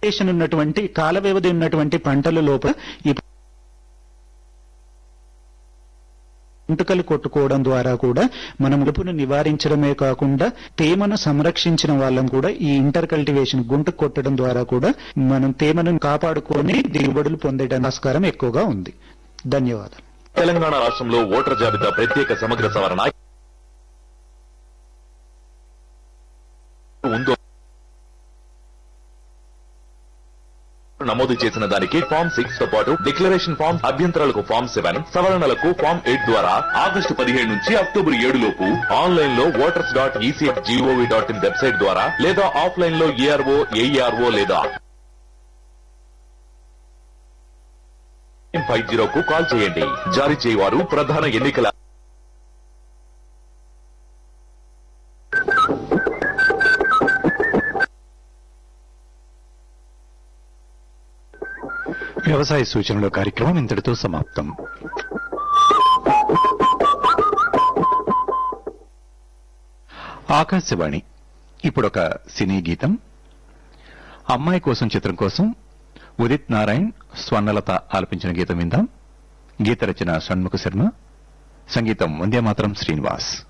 duration ఉన్నటువంటి కాల వ్యవధి ఉన్నటువంటి పంటల లోపల ఈ గుంటకలు కొట్టుకోవడం ద్వారా కూడా మనం ములుపును నివారించడమే కాకుండా తేమను సంరక్షించిన వాళ్ళం కూడా ఈ ఇంటర్ కల్టివేషన్ గుంట కొట్టడం ద్వారా కూడా మనం తేమను కాపాడుకొని దిగుబడులు పొందడం ఆస్కారం ఎక్కువగా ఉంది ధన్యవాదాలు తెలంగాణ రాష్ట్రంలో ఓటర్ జాబితా ప్రత్యేక సమగ్ర సవరణ ఉందో నమోదు చేసిన దానికి ఫామ్ సిక్స్ తో పాటు డిక్లరేషన్ ఫామ్ అభ్యంతరాలకు ఫామ్ సెవెన్ సవరణలకు ఫామ్ ఎయిట్ ద్వారా ఆగస్టు పదిహేడు నుంచి అక్టోబర్ ఏడు లోపు ఆన్లైన్ లో voters dot ECF gov dot in website ద్వారా లేదా ఆఫ్లైన్ లో ఏఆర్ఓ ఏఈఆర్ఓ లేదా ఫైవ్ జీరోకు కాల్ చేయండి జారీ చేయవారు ప్రధాన ఎన్నికల వ్యవసాయ సూచనల కార్యక్రమం ఇంతటితో సమాప్తం ఆకాశవాణి ఇప్పుడొక సినీ గీతం అమ్మాయి కోసం చిత్రం కోసం ఉదిత్ నారాయణ్ స్వర్ణలత ఆలపించిన గీతం విందాం గీత రచన షణ్ముఖ శర్మ సంగీతం వందే మాత్రం శ్రీనివాస్